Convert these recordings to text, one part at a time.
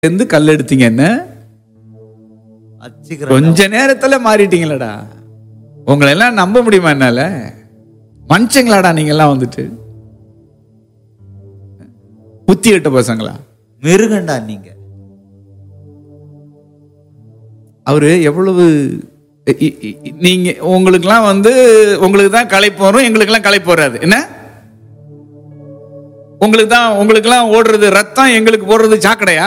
இருந்து கல் எடுத்தீங்க என்ன அச்சுக்கிறேன் கொஞ்ச நேரத்துல மாறிட்டீங்களடா உங்களை எல்லாம் நம்ப முடியுமா என்னால மனுஷங்களாடா நீங்க எல்லாம் வந்துட்டு புத்தி கட்ட பசங்களா மிருகண்டா நீங்க அவரு எவ்வளவு இ- இ- இ- நீங்க உங்களுக்கெல்லாம் வந்து உங்களுக்கு தான் களைப்பு வரும் எங்களுக்கெல்லாம் களைப்பு வராது என்ன உங்களுக்கு தான் உங்களுக்கெல்லாம் ஓடுறது ரத்தம் எங்களுக்கு போடுறது சாக்கடையா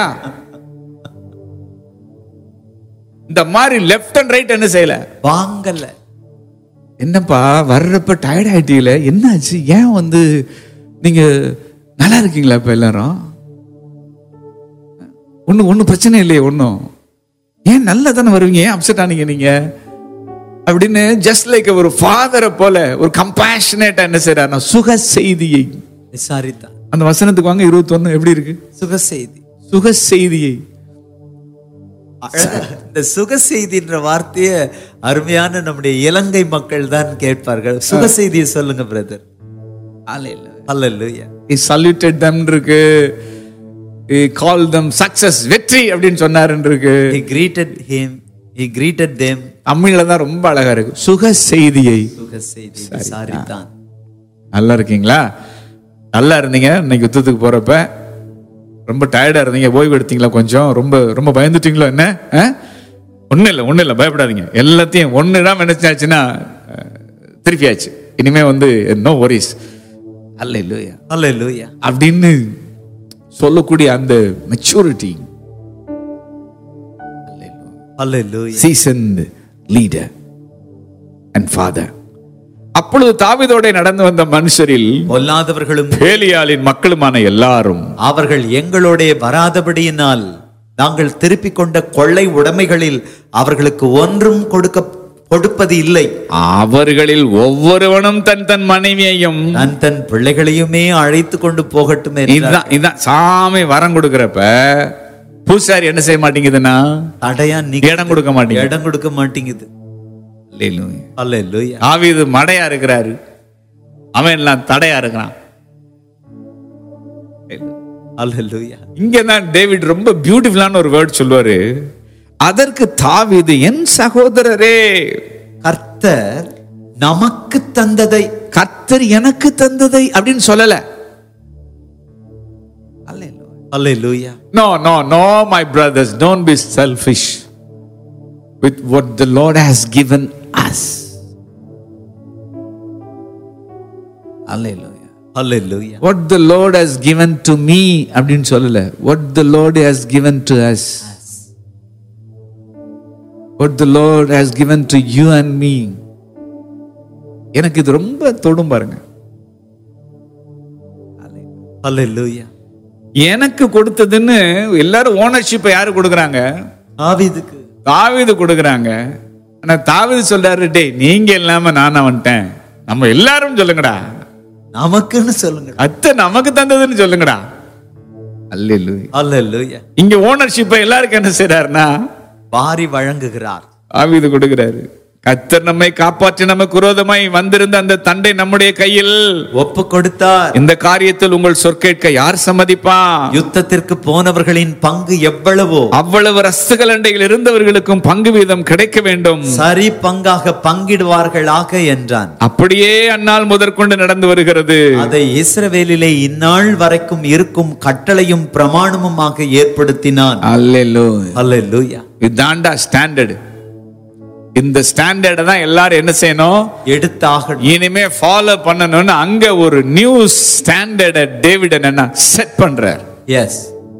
இந்த மாதிரி லெஃப்ட் அண்ட் ரைட் என்ன செய்யல வாங்கல என்னப்பா வர்றப்ப டயர்ட் ஆயிட்டீங்களே என்னாச்சு ஏன் வந்து நீங்க நல்லா இருக்கீங்களா இப்ப எல்லாரும் ஒன்றும் ஒன்றும் பிரச்சனை இல்லையே ஒன்றும் ஏன் நல்லா தானே வருவீங்க ஏன் அப்செட் ஆனீங்க நீங்க அப்படின்னு ஜஸ்ட் லைக் ஒரு ஃபாதரை போல ஒரு கம்பேஷனேட்டா என்ன செய்யறாருன்னா சுக செய்தியை விசாரித்தான் அந்த வசனத்துக்கு வாங்க இருபத்தொன்னு எப்படி இருக்கு சுக செய்தி சுக செய்தியை இந்த சுக செய்தின்ற வார்த்தைய அருமையான நம்முடைய இலங்கை மக்கள் தான் கேட்பார்கள் சுக செய்தியை சொல்லுங்க brother hallelujah he saluted them இருக்கு he called them success வெற்றி அப்படின்னு சொன்னாருன்னு இருக்கு he greeted him he greeted them தமிழ்ல தான் ரொம்ப அழகா இருக்கு சுக செய்தியை சுக செய்தி விசாரித்தான் நல்லா இருக்கீங்களா நல்லா இருந்தீங்க இன்னைக்கு யுத்தத்துக்கு போறப்ப ரொம்ப டயர்டா இருந்தீங்க ஓய்வு எடுத்தீங்களா கொஞ்சம் ரொம்ப ரொம்ப பயந்துட்டீங்களோ என்ன ஒன்றும் இல்லை ஒன்றும் இல்லை பயப்படாதீங்க எல்லாத்தையும் ஒன்று தான் நினைச்சாச்சுன்னா அஹ், திருப்பியாச்சு இனிமே வந்து நோ ஒரிஸ் அல்ல இல்லையா அல்லேலூயா அப்படின்னு சொல்லக்கூடிய அந்த maturity hallelujah seasoned leader and father அப்பொழுது தாவீதோட நடந்து வந்த மனுஷரில் பொல்லாதவர்களும் பேலியாளின் மக்களுமான எல்லாரும் அவர்கள் எங்களோடே வராதபடியினால் நாங்கள் திருப்பிக் கொண்ட கொள்ளை உடைமைகளில் அவர்களுக்கு ஒன்றும் கொடுக்க கொடுப்பது இல்லை அவர்களில் ஒவ்வொருவனும் தன் தன் மனைவியையும் நான் தன் பிள்ளைகளையுமே அழைத்து கொண்டு போகட்டும் என்றார். இதுதான் இதுதான் சாமி வரம் கொடுக்கறப்ப பூசாரி என்ன செய்ய மாட்டேங்குதுன்னா தடையா நீ இடம் கொடுக்க மாட்டேங்குது இடம் கொடுக்க மாட்டேங்குது அல்லேலூயா தாவீது மடையா இருக்கிறாரு அவன் எல்லாம் தடையா இருக்கிறான் அல்லேலூயா இங்க தான் டேவிட் ரொம்ப பியூட்டிஃபுல்லான ஒரு வேர்ட் சொல்லுவாரு அதற்கு தாவீது என் சகோதரரே கர்த்தர் நமக்கு தந்ததை கர்த்தர் எனக்கு தந்ததை அப்படின்னு சொல்லல அல்லேலூயா No, no, no, my brothers, don't be selfish with what the Lord has given us. Hallelujah. Hallelujah What the Lord has given to me அப்படின்னு சொல்லல what the Lord has given to us what the Lord has given to you and me எனக்கு இது ரொம்ப தொடும் பாருங்க அல்லேலூயா எனக்கு கொடுத்ததுன்னு எல்லாரும் ஓனர்ஷிப்பை யாரு கொடுக்குறாங்க ஆவிதுக்கு தாவீது கொடுக்குறாங்க ஆனா தாவீது சொல்றாரு டேய் நீங்க இல்லாம நான் வந்துட்டேன் நம்ம எல்லாரும் சொல்லுங்கடா நமக்குன்னு சொல்லுங்க அத்தை நமக்கு தந்ததுன்னு சொல்லுங்கடா அல்லேலூயா அல்லேலூயா இங்க ஓனர்ஷிப்பை எல்லாருக்கும் என்ன செய்றாருன்னா வாரி வழங்குகிறார் ஆவிது கொடுக்கிறாரு கத்தர் நம்மை காப்பாற்றி நமக்கு விரோதமாய் வந்திருந்த அந்த தண்டை நம்முடைய கையில் ஒப்பு கொடுத்தார் இந்த காரியத்தில் உங்கள் சொற்கேட்க யார் சம்மதிப்பான் யுத்தத்திற்கு போனவர்களின் பங்கு எவ்வளவோ அவ்வளவு ரஸ்துகலண்டையில் இருந்தவர்களுக்கும் பங்கு வீதம் கிடைக்க வேண்டும் சரி பங்காக பங்கிடுவார்களாக என்றான் அப்படியே அந்நாள் முதற்கொண்டு நடந்து வருகிறது அதை இஸ்ரவேலிலே இந்நாள் வரைக்கும் இருக்கும் கட்டளையும் பிரமாணமுமாக ஏற்படுத்தினான் அல்லேலூயா அல்லேலூயா இதாண்டா ஸ்டாண்டர்டு இந்த ஸ்டாண்டர்டை தான் எல்லாரும் என்ன செய்யணும் எடுத்தாக இனிமே ஃபாலோ பண்ணணும்னு அங்க ஒரு நியூ ஸ்டாண்டர்ட டேவிட் என்ன செட் பண்றார் எஸ்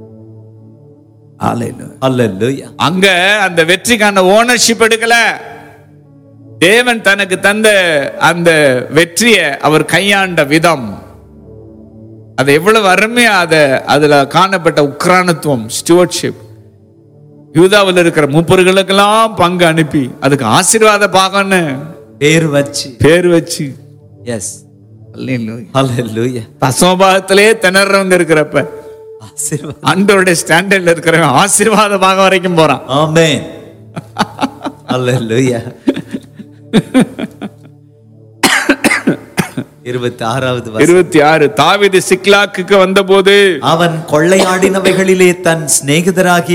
அல்லேலூயா அங்க அந்த வெற்றிக்கான ஓனர்ஷிப் எடுக்கல தேவன் தனக்கு தந்த அந்த வெற்றியை அவர் கையாண்ட விதம் அது எவ்வளவு அருமையா அத அதுல காணப்பட்ட உக்ரானத்துவம் ஸ்டுவர்ட்ஷிப் யூதாவில் இருக்கிற மூப்பர்களுக்கெல்லாம் பங்கு அனுப்பி அதுக்கு ஆசீர்வாத பாகம்னு பேர் வச்சு பேர் வச்சு எஸ் அல்லேலூயா. அல்லேலூயா தசமபாகத்திலே திணறவங்க இருக்கிறப்ப ஆசீர்வாதம் ஆண்டவருடைய ஸ்டாண்டர்ட்ல இருக்கிறவன் ஆசீர்வாத பாகம் வரைக்கும் போறான் ஆமென் அல்லேலூயா இருபத்தி ஆறாவது வசனம். இருபத்தி ஆறு தாவீது சிக்லாக்குக்கு வந்தபோது அவன் கொள்ளையாடினவைகளிலே தன் சிநேகிதராகிய